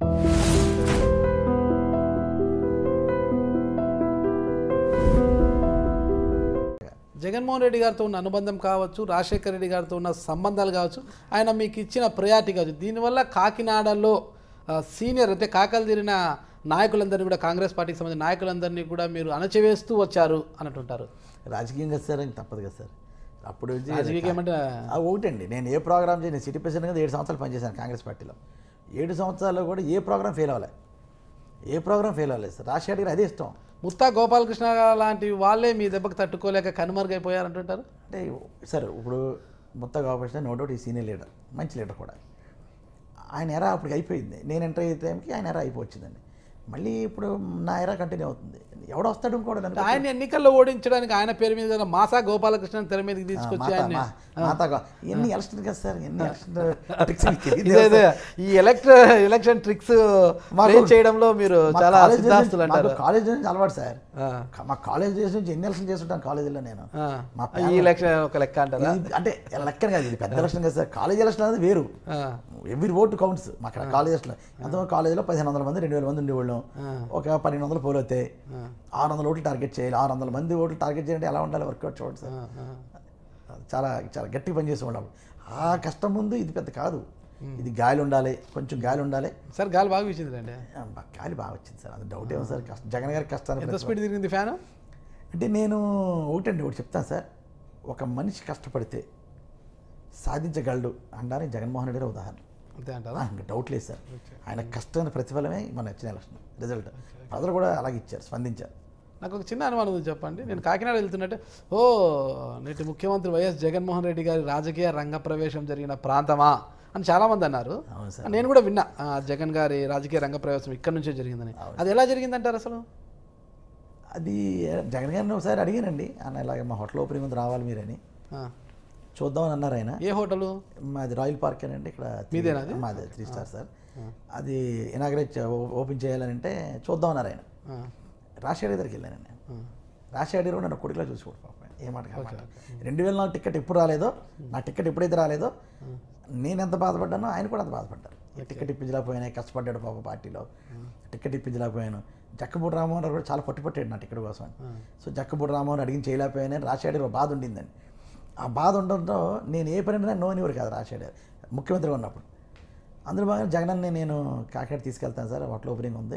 జగన్మోహన్ రెడ్డి గారితో ఉన్న అనుబంధం కావచ్చు రాజశేఖర రెడ్డి గారితో ఉన్న సంబంధాలు కావచ్చు ఆయన మీకు ఇచ్చిన ప్రయారిటీ కావచ్చు దీనివల్ల కాకినాడలో ఆ, సీనియర్ అంటే కాకలు తీరిన నాయకులందరినీ కూడా కాంగ్రెస్ పార్టీకి సంబంధించిన నాయకులందరినీ కూడా మీరు అణచివేస్తూ వచ్చారు అన్నట్టుంటారు రాజకీయం కదా సార్ ఇంక తప్పదు కదా సార్ అప్పుడు వచ్చి రాజకీయం ఏమంటే ఆ, ఒకటండి నేను ఏ ప్రోగ్రామ్ చేయను సిటీ ప్రెసిడెంట్ కదా ఏడు సంవత్సరాలు పనిచేశాను కాంగ్రెస్ పార్టీలో ఏడు సంవత్సరాల్లో కూడా ఏ ప్రోగ్రామ్ ఫెయిల్ అవ్వలే ఏ ప్రోగ్రామ్ ఫెయిల్ అవ్వలేదు సార్ రాజశేఖర్ గారు అదే ఇష్టం ముత్తా గోపాలకృష్ణ లాంటి వాళ్ళే మీ దెబ్బకు తట్టుకోలేక కనుమరుగైపోయారంటుంటారు అంటే సార్ ఇప్పుడు మొత్తం కాబట్టి నో డౌట్ ఈ సీనియర్ లీడర్ మంచి లీడర్ కూడా ఆయన ఎరా అప్పటికి అయిపోయింది నేను ఎంటర్ అయ్యే టైంకి ఆయన ఎరా అయిపోవచ్చిందండి మళ్ళీ ఇప్పుడు నా ఎరా కంటిన్యూ అవుతుంది ఎవడు వస్తాడు కూడా నన్ను ఆయన ఎన్నికల్లో ఓడించడానికి ఆయన పేరు మీద కదా మాసా గోపాలకృష్ణ తెర మీదకి తీసుకొచ్చి మాతా ఆయన మా- మాతా ఎన్ని ఎలక్షన్ కదా సార్ ఎన్ని ఎలక్షన్ ట్రిక్స్ మీకు తెలియదు ఇదే ఇదే. ఈ ఎలక్ట్ ఎలక్షన్ ట్రిక్స్ మాకు- చేయడంలో మీరు మా చాలా కాలేజ్ నుంచి- సిద్ధాస్తులు అంటారు మాకు కాలేజ్ నుంచి అలవాటు సార్ ఆ, క- మా కాలేజ్ డేస్ నుంచి ఎన్ని ఎలక్షన్ చేస్తుంటాను కాలేజీలో నేను ఆ. మా ఈ ఎలక్షన్ ఒక లెక్క అంటారా ఇది అంటే లెక్కన కాదు ఇది పెద్ద ఎలక్షన్ కదా సార్ కాలేజ్ ఎలక్షన్ అనేది వేరు ఆ, ఎవ్రీ ఓటు కౌంట్స్ మా అక్కడ కాలేజ్ ఎలక్షన్ ఎంతో కాలేజీలో పదిహేను వందల మంది రెండు వేల మంది ఉండేవాళ్ళం ఒక పన్నెండు వందలు పోలు అవుతాయి ఆరు వందల ఓట్లు టార్గెట్ చేయాలి ఆరు వందల మంది ఓట్లు టార్గెట్ చేయాలంటే ఎలా ఉండాలి వర్కౌట్ చూడండి సార్ ఆ, ఆ. చాలా చాలా గట్టిగా పనిచేసేవాళ్ళం ఆ కష్టం ముందు ఇది పెద్ద కాదు ఇది గాలి ఉండాలి కొంచెం గాలి ఉండాలి సార్ గాలి బాగా వీచిందిలేండి ఆ, బా- గాలి బాగా వచ్చింది సార్ అది డౌట్ ఏమో సార్ కష్టం జగన్ గారి కష్టాన్ని ఎంత స్పీడ్ తిరిగింది ఫ్యాన్ అంటే నేను ఒకటండి ఒకటి చెప్తాను సార్ ఒక మనిషి కష్టపడితే సాధించగలడు అనడానికి జగన్మోహన్ రెడ్డి గారి ఉదాహరణ అంతే అంటారా ఆ, ఇంకా డౌట్ లేదు సార్ ఆయన కష్టానికి ప్రతిఫలమే మన వచ్చిన ఎలక్షన్ రిజల్ట్ ప్రజలు కూడా అలాగే ఇచ్చారు స్పందించారు నాకు ఒక చిన్న అనుమానం ఉంది చెప్పండి నేను కాకినాడ వెళ్తున్నట్టే ఓ నేటి ముఖ్యమంత్రి వైఎస్ జగన్మోహన్ రెడ్డి గారి రాజకీయ రంగ ప్రవేశం జరిగిన ప్రాంతమా అని చాలామంది అన్నారు అవును సార్ నేను కూడా విన్నా ఆ, జగన్ గారి రాజకీయ రంగ ప్రవేశం ఇక్కడ నుంచే జరిగిందని అది ఎలా జరిగిందంటారు అసలు అది జగన్ గారిని ఒకసారి అడిగానండి అన్న ఇలాగ మా హోటల్ ఓపెనింగ్ ఉంది రావాలి మీరని ఆ. చూద్దామని అన్నారు ఆయన ఏ హోటలు మాది రాయల్ పార్క్ అండి ఇక్కడ త్రీ- మీదేనా అది? మాది త్రీ స్టార్ సార్ అది ఇనాగ్రేట్ ఓపెన్ చేయాలని అంటే చూద్దామన్నారు ఆయన ఆ, రాజశేఖర్ దగ్గరికి వెళ్ళాను నేను ఆ. రాజశేఖర్ గారు నన్ను కొడుకులా చూసుకోడు పాపం ఏ మాట కాదు మాట. రెండు వేల నాలుగు టికెట్ ఎప్పుడు రాలేదో నా టికెట్ ఎప్పుడైతే రాలేదో నేను ఎంత బాధపడ్డానో ఆయన కూడా అంత బాధపడ్డారు ఈ టికెట్ ఇప్పించలేకపోయాను కష్టపడ్డాడు పాప పార్టీలో టికెట్ ఇప్పించలేకపోయాను జక్కబూడి రామ్మోహన్ గారు కూడా చాలా పట్టుపట్టాడు నా టికెట్ కోసం సో జక్కబూడి రామ్మోహన్ అడిగిన చేయలేకపోయాను అని రాజశేఖర్ గారు బాధ ఉండిందండి ఆ బాధ ఉండడంతో నేను ఏ పని నో అనేవారు కాదు రాజశేఖర్ గారు ముఖ్యమంత్రిగా ఉన్నప్పుడు అందులో భాగంగా జగనన్ని నేను కాకినాడ తీసుకెళ్తాను సార్ హోటల్ ఓపెనింగ్ ఉంది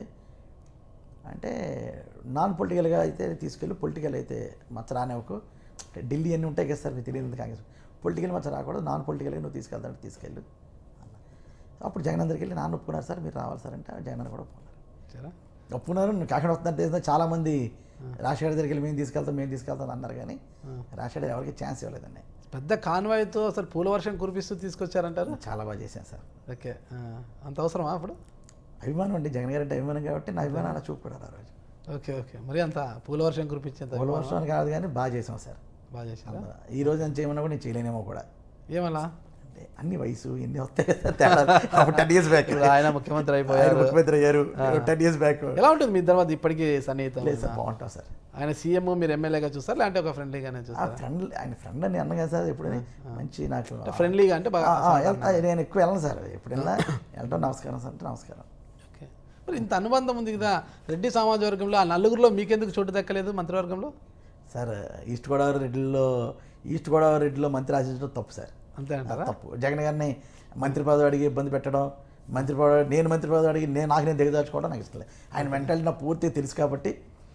అంటే నాన్ పొలిటికల్గా అయితే తీసుకెళ్ళి పొలిటికల్ అయితే మచ్చ రానివ్వకు అంటే ఢిల్లీ అన్నీ ఉంటాయి కదా సార్ మీకు తెలియదు కాంగ్రెస్ పొలిటికల్ మచ్చ రాకూడదు నాన్ పొలిటికల్గా నువ్వు తీసుకెళ్తాను తీసుకెళ్ళు అన్న. అప్పుడు జగన్ దగ్గరికి వెళ్ళి నాన్న ఒప్పుకున్నారు సార్ మీరు రావాలి సార్ అంటే జగన్ అన్న కూడా ఒప్పుకున్నారు సరే ఒప్పుకున్నారు నేను కాకినాడ వస్తుందంటే తెలిసిన చాలామంది రాజశేఖర్ దగ్గరికి వెళ్ళి మేము తీసుకెళ్తాం మేము తీసుకెళ్తాం అన్నారు కానీ రాజశేఖర్ ఎవరికి ఛాన్స్ ఇవ్వలేదండి పెద్ద కాన్వాయ్తో అసలు పూల వర్షం కురిపిస్తూ తీసుకొచ్చారంటారు చాలా బాగా చేశాను సార్ ఓకే ఆ, అంత అవసరమా అప్పుడు అభిమానం అండి జగన్ గారి అంటే అభిమానం కాబట్టి నా అభిమానం అలా చూపుకున్నారు ఆ రోజు ఓకే ఓకే మరి అంత పూల వర్షం కురిపించేంత మూడు వర్షాలు కాదు కానీ బాగా చేసాం సార్ బాగా చేశారా ఈ రోజు నేను చేయమన్నా కూడా నేను చేయలేనేమో కూడా ఏమలా అంటే అన్ని వయసు ఎన్ని వస్తాయి కదా తేడా. అప్పుడు టెన్ ఇయర్స్ బ్యాక్ ఇప్పుడు ఆయన ముఖ్యమంత్రి ఆయన అయిపోయారు ముఖ్యమంత్రి అయ్యారు టెన్ ఇయర్స్ బ్యాక్ ఎలా ఉంటుంది మీ తర్వాత ఇప్పటికీ సన్నిహితం లేదు సార్ బాగుంటాం సార్ ఆయన సీఎం మీరు ఎమ్మెల్యేగా చూస్తారు లేదంటే ఒక ఫ్రెండ్లీగానే ఆ చూస్తారు ఫ్రెండ్ ఆయన ఫ్రెండ్ అని అన్న కదా సార్ ఎప్పుడు మంచి నాకు ఫ్రెండ్లీగా అంటే బాగా ఆ, ఆ, వెళ్తా. నేను ఎక్కువ వెళ్ళను సార్ ఎప్పుడు వెళ్ళినా వెళ్ళటం నమస్కారం సార్ అంటే నమస్కారం ఓకే మరి ఇంత అనుబంధం ఉంది కదా రెడ్డి సామాజ వర్గంలో ఆ నలుగురిలో మీకెందుకు చోటు దక్కలేదు మంత్రివర్గంలో సార్ ఈస్ట్ గోదావరి రెడ్డిలో ఈస్ట్ గోదావరి రెడ్డిలో మంత్రి ఆశించడం తప్పు సార్ అంతే అంటారా తప్పు జగన్ గారిని మంత్రి పదవి అడిగి ఇబ్బంది పెట్టడం మంత్రి పదవి నేను మంత్రి పదవి అడిగి నేను నాకు నేను దిగదార్చుకోవడం నాకు ఇష్టం లేదు ఆయన మెంటాలిటీ నాకు పూర్తిగా తెలుసు కాబట్టి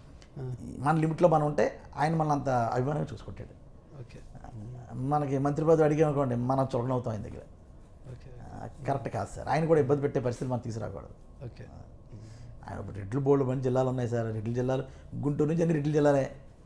మన లిమిట్లో మనం ఉంటే ఆయన మనల్ని అంత అభిమానంగా చూసుకుంటాడు ఓకే మనకి మంత్రి పదవి అడిగామనుకోండి మనం చులకన అవుతాం ఆయన దగ్గర ఓకే కరెక్ట్ కాదు సార్ ఆయన కూడా ఇబ్బంది పెట్టే పరిస్థితి మనం తీసుకురాకూడదు ఓకే ఆయన ఇప్పుడు రెడ్లు బోల్డ్ మంది జిల్లాలు ఉన్నాయి సార్ రెడ్ల జిల్లాలు గుంటూరు నుంచి అన్ని రెడ్ల జిల్లాలే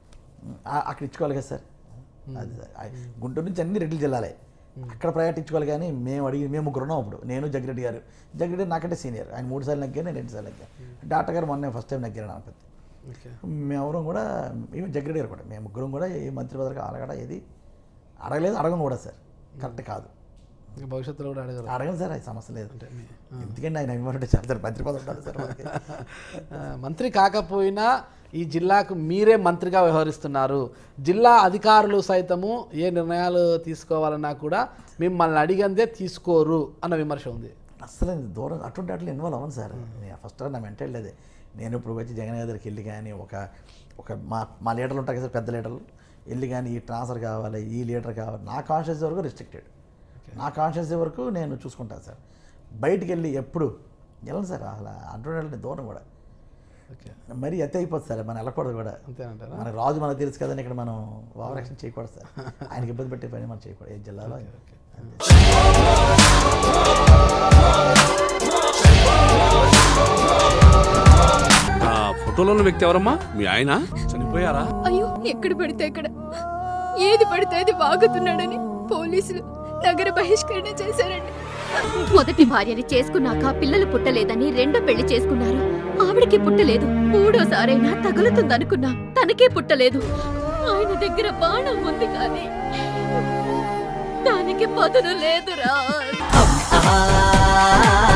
ఆ- అక్కడ ఇచ్చుకోవాలి కదా సార్ అది సార్. ఆ- గుంటూరు నుంచి అన్ని రెడ్ల జిల్లాలే అక్కడ ప్రయారిటీ ఇచ్చుకోవాలి కానీ మేము అడిగి మేము ముగ్గురు ఉన్నాం ఇప్పుడు నేను జగ్గిరెడ్డి గారు జగ్గిరెడ్డి నాకంటే సీనియర్ ఆయన మూడు సార్లు నగ్గాను నేను రెండు సార్లు నగ్గాను డాక్టర్ గారు మొన్న ఫస్ట్ టైం నగ్గారు అనపతి ఓకే మేమెవరం కూడా మేము జగ్గిరెడ్డి గారు కూడా మేము ముగ్గురం కూడా ఏ మంత్రి పదవికి అడగడ ఏది అడగలేదు అడగను కూడా సార్ కరెక్ట్ కాదు ఇంకా భవిష్యత్తులో కూడా అడగరు అడగను సార్ అది సమస్య లేదు అంటే మీ- ఎందుకంటే ఆయన అభిమానుడు చాలా సార్ మంత్రి పదవి ఉండాలి సార్ మనకి. ఆ, మంత్రి కాకపోయినా ఈ జిల్లాకు మీరే మంత్రిగా వ్యవహరిస్తున్నారు జిల్లా అధికారులు సైతము ఏ నిర్ణయాలు తీసుకోవాలన్నా కూడా మిమ్మల్ని అడిగందే తీసుకోరు అన్న విమర్శ ఉంది అసలు నేను దూరం అటువంటి వాటిలో ఇన్వాల్వ్ అవ్వను సార్ నేను ఫస్ట్ నా మెంటల్ లేదే నేను ఇప్పుడు వచ్చి జగన్ గారి దగ్గరికి వెళ్ళి కానీ ఒక ఒక మా మా లీడర్లు ఉంటాయి కదా సార్ పెద్ద లీడర్లు వెళ్ళి కానీ ఈ ట్రాన్స్ఫర్ కావాలి ఈ లీడర్ కావాలి నా కాన్షియస్ వరకు రిస్ట్రిక్టెడ్ నా కాన్షియస్ వరకు నేను చూసుకుంటాను సార్ బయటికి వెళ్ళి ఎప్పుడు వెళ్ళను సార్ అసలు అటువంటి వాళ్ళని దూరం కూడా ఓకే మరీ ఎత్త అయిపోతుంది సార్ మనం వెళ్ళకూడదు కూడా అంతేనంటారా మన రాజు మనకు తెలుసు కదండి ఇక్కడ మనం ఓవర్ యాక్షన్ చేయకూడదు సార్ ఆయనకి ఇబ్బంది పెట్టే పని మనం చేయకూడదు ఏ జిల్లాలో ఆ ఫోటోలో ఉన్న వ్యక్తి ఎవరమ్మా మీ ఆయన చనిపోయారా అయ్యో ఎక్కడ పడితే అక్కడ ఏది పడితే అది వాగుతున్నాడని పోలీసులు నగర బహిష్కరణ చేశారండి మొదటి భార్యని చేసుకున్నాక పిల్లలు పుట్టలేదని రెండో పెళ్లి చేసుకున్నారు ఆవిడకి పుట్టలేదు మూడోసారైనా తగులుతుందనుకున్నా తనకే పుట్టలేదు ఆయన దగ్గర బాణం ఉంది కానీ దానికి పదును లేదురా